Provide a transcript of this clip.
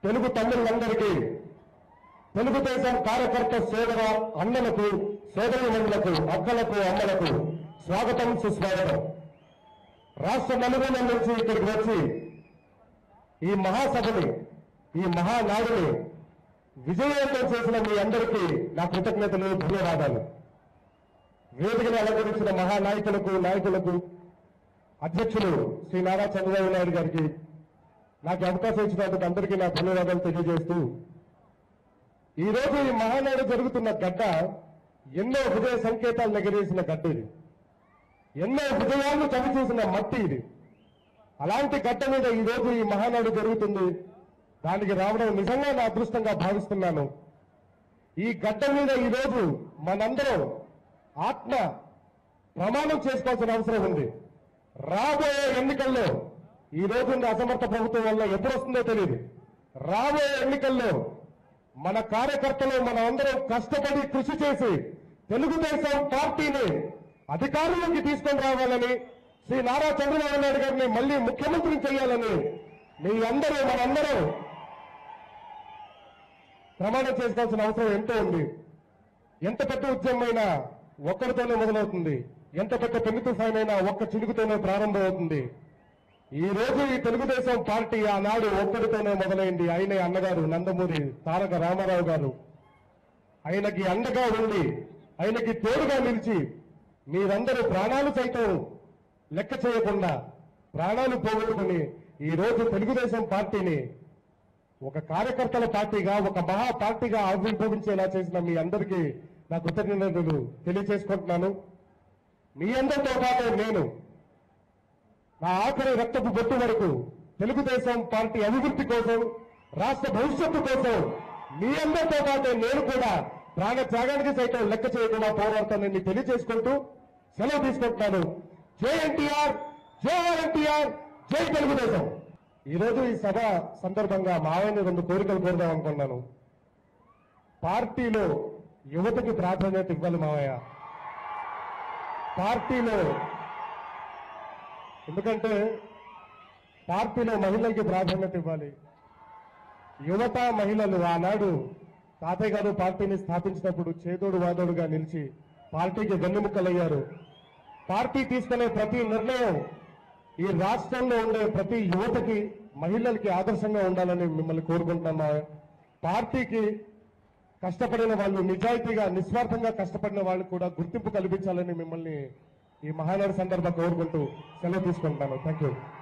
తెలుగు తమ్ముళ్ళందరికీ తెలుగుదేశం కార్యకర్త సోదర అన్నలకు సోదరులకు అక్కలకు అమ్మలకు స్వాగతం సుస్వాగతం రాష్ట్ర నలుగుల నుంచి ఇక్కడికి వచ్చి ఈ మహాసభని ఈ మహానాడుని విజయవంతం చేసిన మీ అందరికీ నా కృతజ్ఞతలు ధన్యవాదాలు వేదికను అలంకరించిన మహానాయకులకు నాయకులకు అధ్యక్షులు శ్రీ నారా చంద్రబాబు నాయుడు గారికి నాకు అవకాశం ఇచ్చినందుకు అందరికీ నా ధన్యవాదాలు తెలియజేస్తూ ఈ రోజు ఈ మహానాడు జరుగుతున్న గడ్డ ఎన్నో విజయ సంకేతాలు ఎగరేసిన గడ్డ ఇది ఎన్నో విజయాలను చవిచూసిన మట్టి ఇది అలాంటి గడ్డ మీద ఈ రోజు ఈ మహానాడు జరుగుతుంది దానికి రావడం నిజంగా నా అదృష్టంగా భావిస్తున్నాను ఈ గడ్డ మీద ఈ రోజు మనందరం ఆత్మ ప్రమాణం చేసుకోవాల్సిన అవసరం ఉంది రాబోయే ఎన్నికల్లో ఈ రోజు ఉన్న అసమర్థ ప్రభుత్వం వల్ల ఎప్పుడు వస్తుందో తెలియదు రాబోయే ఎన్నికల్లో మన కార్యకర్తలు మన అందరం కష్టపడి కృషి చేసి తెలుగుదేశం పార్టీని అధికారంలోకి తీసుకొని రావాలని శ్రీ నారా చంద్రబాబు నాయుడు గారిని మళ్ళీ ముఖ్యమంత్రిని చేయాలని మీ అందరూ మనందరం ప్రమాణం చేసుకోవాల్సిన అవసరం ఎంతో ఉంది ఎంత పెద్ద ఉద్యమమైనా ఒక్కడితోనే మొదలవుతుంది ఎంత పెద్ద పెను తుఫానైనా ఒక్క చినుకుతోనే ప్రారంభమవుతుంది ఈ రోజు ఈ తెలుగుదేశం పార్టీ ఆనాడు ఒక్కడితోనే మొదలైంది ఆయనే అన్నగారు నందమూరి తారక రామారావు గారు ఆయనకి అండగా ఉండి ఆయనకి తోడుగా నిలిచి మీరందరూ ప్రాణాలు సైతం లెక్క చేయకుండా ప్రాణాలు పోగొట్టుకుని ఈ రోజు తెలుగుదేశం పార్టీని ఒక కార్యకర్తల పార్టీగా ఒక మహా పార్టీగా ఆవిర్భవించేలా చేసిన మీ అందరికీ నా కృతజ్ఞతలు తెలియజేసుకుంటున్నాను మీ అందరితో పాటు నేను నా ఆఖరి రక్తపు బొట్టు వరకు తెలుగుదేశం పార్టీ అభివృద్ధి కోసం రాష్ట్ర భవిష్యత్తు కోసం మీ అందరితో పాటు నేను కూడా ప్రాణ త్యాగానికి సైతం లెక్క చేయకుండా పోరాడతానని తెలియజేసుకుంటూ సెలవు తీసుకుంటున్నాను జై ఎన్టీఆర్ జై ఎన్టీఆర్ జై తెలుగుదేశం ఈ రోజు ఈ సభ సందర్భంగా మావయ్యని రెండు కోరికలు కోరుదాం అనుకున్నాను పార్టీలో యువతకి ప్రాధాన్యత ఇవ్వాలి మావయ్య పార్టీలో ఎందుకంటే పార్టీలో మహిళలకి ప్రాధాన్యత ఇవ్వాలి యువత మహిళలు ఆనాడు తాతయ్య గారు పార్టీని స్థాపించినప్పుడు చేదోడు వాదోడుగా నిలిచి పార్టీకి వెన్నెముక్కలయ్యారు పార్టీ తీసుకునే ప్రతి నిర్ణయం ఈ రాష్ట్రంలో ఉండే ప్రతి యువతకి మహిళలకి ఆదర్శంగా ఉండాలని మిమ్మల్ని కోరుకుంటున్నామా పార్టీకి కష్టపడిన వాళ్ళు నిజాయితీగా నిస్వార్థంగా కష్టపడిన వాళ్ళు కూడా గుర్తింపు కల్పించాలని మిమ్మల్ని ఈ మహానాడు సందర్భంగా కోరుకుంటూ సెలవు తీసుకుంటాను థ్యాంక్ యూ